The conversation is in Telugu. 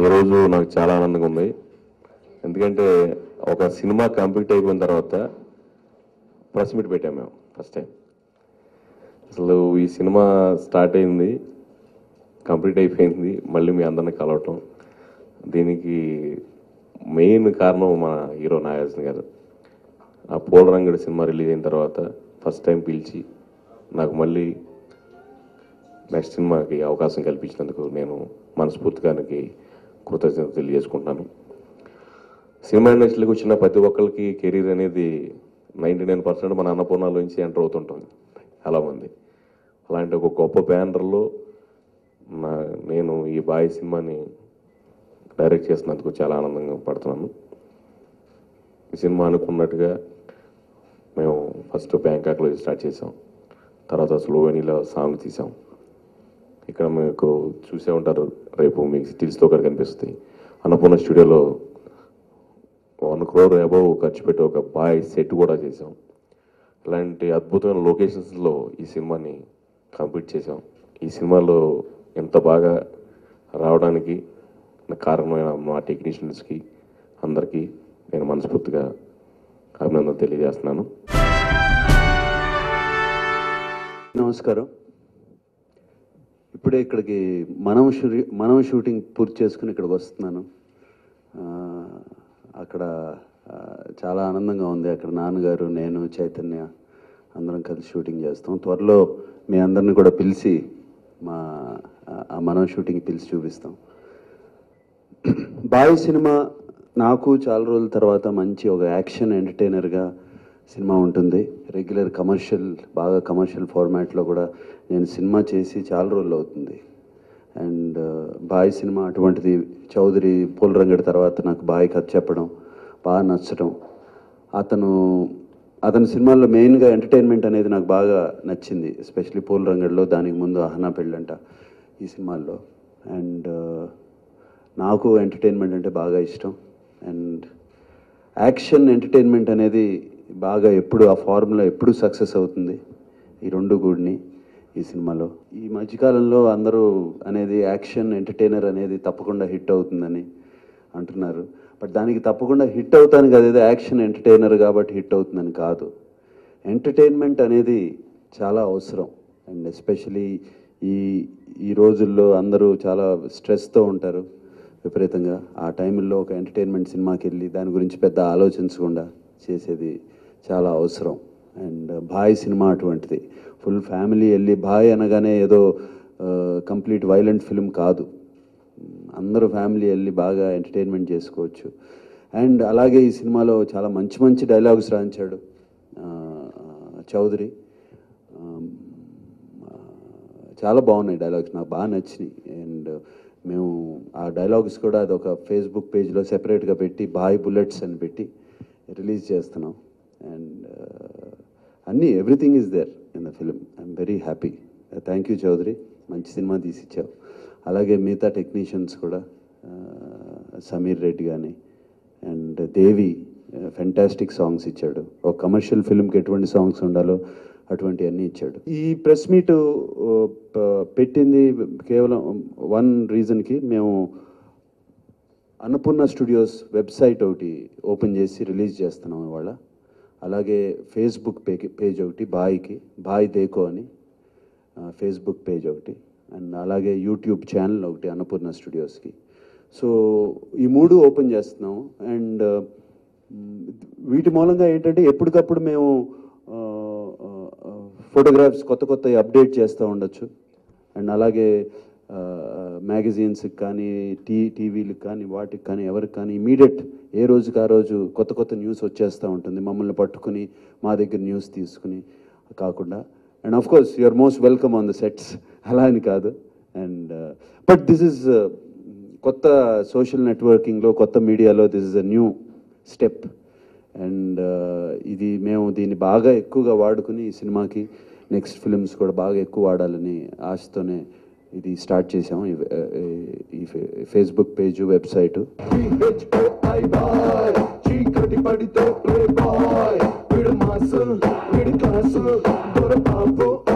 ఈరోజు నాకు చాలా ఆనందంగా ఉంది ఎందుకంటే ఒక సినిమా కంప్లీట్ అయిపోయిన తర్వాత ప్రెస్ మీట్ పెట్టాము మేము ఫస్ట్ టైం అసలు ఈ సినిమా స్టార్ట్ అయింది కంప్లీట్ అయిపోయింది మళ్ళీ మీ అందరిని కలవటం దీనికి మెయిన్ కారణం మన హీరో నాగార్జున గారు ఆ పూల రంగడి సినిమా రిలీజ్ అయిన తర్వాత ఫస్ట్ టైం పిలిచి నాకు మళ్ళీ నెక్స్ట్ సినిమాకి అవకాశం కల్పించినందుకు నేను మనస్ఫూర్తిగా ఆయనకి కృతజ్ఞత తెలియజేసుకుంటున్నాను సినిమా ఇండస్ట్రీకి వచ్చిన ప్రతి ఒక్కరికి కెరీర్ అనేది నైంటీ నైన్ పర్సెంట్ మన అన్నపూర్ణలోంచి ఎంటర్ అవుతుంటుంది చాలామంది అలాంటి ఒక గొప్ప బ్యానర్లో నా నేను ఈ బాయ్ సినిమాని డైరెక్ట్ చేసినందుకు చాలా ఆనందంగా పడుతున్నాను ఈ సినిమా అనుకున్నట్టుగా మేము ఫస్ట్ బ్యాంకాక్లో స్టార్ట్ చేసాం తర్వాత స్లోవెనీలో సాంగ్ తీసాం ఇక్కడ మీకు చూసే ఉంటారు రేపు మీకు స్టిల్స్తో కూడా కనిపిస్తుంది అన్నపూర్ణ స్టూడియోలో వన్ క్రోర్ అబౌవ్ ఖర్చు పెట్టి ఒక బాయ్ సెట్ కూడా చేసాం ఇలాంటి అద్భుతమైన లొకేషన్స్లో ఈ సినిమాని కంప్లీట్ చేసాం ఈ సినిమాలో ఎంత బాగా రావడానికి కారణమైన మా టెక్నీషియన్స్కి అందరికీ నేను మనస్ఫూర్తిగా అభినందన తెలియజేస్తున్నాను నమస్కారం ఇప్పుడే ఇక్కడికి మనం షూరి మనం షూటింగ్ పూర్తి చేసుకుని ఇక్కడికి వస్తున్నాను ఆ, అక్కడ ఆ, చాలా ఆనందంగా ఉంది అక్కడ నాన్నగారు నేను చైతన్య అందరం కలిసి షూటింగ్ చేస్తాం త్వరలో మీ అందరిని కూడా పిలిచి మా ఆ మనం షూటింగ్ పిలిచి చూపిస్తాం బాయ్ సినిమా నాకు చాలా రోజుల తర్వాత మంచి ఒక యాక్షన్ ఎంటర్టైనర్గా సినిమా ఉంటుంది రెగ్యులర్ కమర్షియల్ బాగా కమర్షియల్ ఫార్మాట్లో కూడా నేను సినిమా చేసి చాలా రోజులు అవుతుంది అండ్ బాయ్ సినిమా అటువంటిది చౌదరి పూల రంగడి తర్వాత నాకు బాయ్ కథ చెప్పడం బాగా నచ్చడం అతను అతని సినిమాల్లో మెయిన్గా ఎంటర్టైన్మెంట్ అనేది నాకు బాగా నచ్చింది ఎస్పెషలీ పూల రంగడిలో దానికి ముందు అహనా పెళ్ళంట ఈ సినిమాల్లో అండ్ నాకు ఎంటర్టైన్మెంట్ అంటే బాగా ఇష్టం అండ్ యాక్షన్ ఎంటర్టైన్మెంట్ అనేది బాగా ఎప్పుడు ఆ ఫార్ములా ఎప్పుడు సక్సెస్ అవుతుంది ఈ రెండు కూడిని ఈ సినిమాలో ఈ మధ్యకాలంలో అందరూ అనేది యాక్షన్ ఎంటర్టైనర్ అనేది తప్పకుండా హిట్ అవుతుందని అంటున్నారు బట్ దానికి తప్పకుండా హిట్ అవుతానికి అదేదో యాక్షన్ ఎంటర్టైనర్ కాబట్టి హిట్ అవుతుందని కాదు ఎంటర్టైన్మెంట్ అనేది చాలా అవసరం అండ్ ఎస్పెషలీ ఈ ఈ రోజుల్లో అందరూ చాలా స్ట్రెస్తో ఉంటారు విపరీతంగా ఆ టైంలో ఒక ఎంటర్టైన్మెంట్ సినిమాకి వెళ్ళి దాని గురించి పెద్ద ఆలోచించకుండా చేసేది చాలా అవసరం అండ్ భాయ్ సినిమా అటువంటిది ఫుల్ ఫ్యామిలీ వెళ్ళి భాయ్ అనగానే ఏదో కంప్లీట్ వైలెంట్ ఫిల్మ్ కాదు అందరూ ఫ్యామిలీ వెళ్ళి బాగా ఎంటర్టైన్మెంట్ చేసుకోవచ్చు అండ్ అలాగే ఈ సినిమాలో చాలా మంచి మంచి డైలాగ్స్ రాయించాడు ఆ, చౌదరి ఆమ్, ఆ, చాలా బాగున్నాయి డైలాగ్స్ నాకు బాగా నచ్చినాయి అండ్ మేము ఆ డైలాగ్స్ కూడా అదొక ఫేస్బుక్ పేజ్లో సెపరేట్గా పెట్టి బాయ్ బుల్లెట్స్ అని పెట్టి రిలీజ్ చేస్తున్నాం అండ్ అన్నీ everything is there in the film I'm very happy thank you Chowdary మంచి సినిమా తీసిచ్చావు అలాగే మిగతా టెక్నీషియన్స్ కూడా ఆ, సమీర్ రెడ్డి కానీ అండ్ దేవి ఫెంటాస్టిక్ సాంగ్స్ ఇచ్చాడు ఒక కమర్షియల్ ఫిల్మ్కి ఎటువంటి సాంగ్స్ ఉండాలో అటువంటి అన్నీ ఇచ్చాడు ఈ ప్రెస్ మీట్ పెట్టింది కేవలం వన్ రీజన్కి మేము అన్నపూర్ణ స్టూడియోస్ వెబ్సైట్ ఒకటి ఓపెన్ చేసి రిలీజ్ చేస్తున్నాం ఇవాళ అలాగే ఫేస్బుక్ పే పేజ్ ఒకటి బాయ్కి బాయ్ దేకో అని ఆ, ఫేస్బుక్ పేజ్ ఒకటి అండ్ అలాగే యూట్యూబ్ ఛానల్ ఒకటి అన్నపూర్ణ స్టూడియోస్కి సో ఈ మూడు ఓపెన్ చేస్తున్నాం అండ్ మ్, వీటి మూలంగా ఏంటంటే ఎప్పటికప్పుడు మేము ఫోటోగ్రాఫ్స్ కొత్త కొత్త అప్డేట్ చేస్తూ ఉండొచ్చు అండ్ అలాగే మ్యాగజైన్స్కి కానీ టీ టీవీలకు కానీ వాటికి కానీ ఎవరికి కానీ ఇమీడియట్ ఏ రోజుకి ఆ రోజు కొత్త కొత్త న్యూస్ వచ్చేస్తూ ఉంటుంది మమ్మల్ని పట్టుకుని మా దగ్గర న్యూస్ తీసుకుని కాకుండా and of course you are most welcome on the sets అలా అని కాదు అండ్ బట్ దిస్ ఇస్ కొత్త సోషల్ నెట్వర్కింగ్లో కొత్త మీడియాలో this is a new step and ఇది మేము దీన్ని బాగా ఎక్కువగా వాడుకుని ఈ సినిమాకి నెక్స్ట్ ఫిల్మ్స్ కూడా బాగా ఎక్కువ వాడాలని ఆశతోనే ఇది స్టార్ట్ చేసాము ఈ ఈ ఫేస్బుక్ పేజ్ వెబ్సైట్ చీకటి పడితే ప్లే బాయ్ విడు మాస్ విడు క్లాస్ దొరపాపు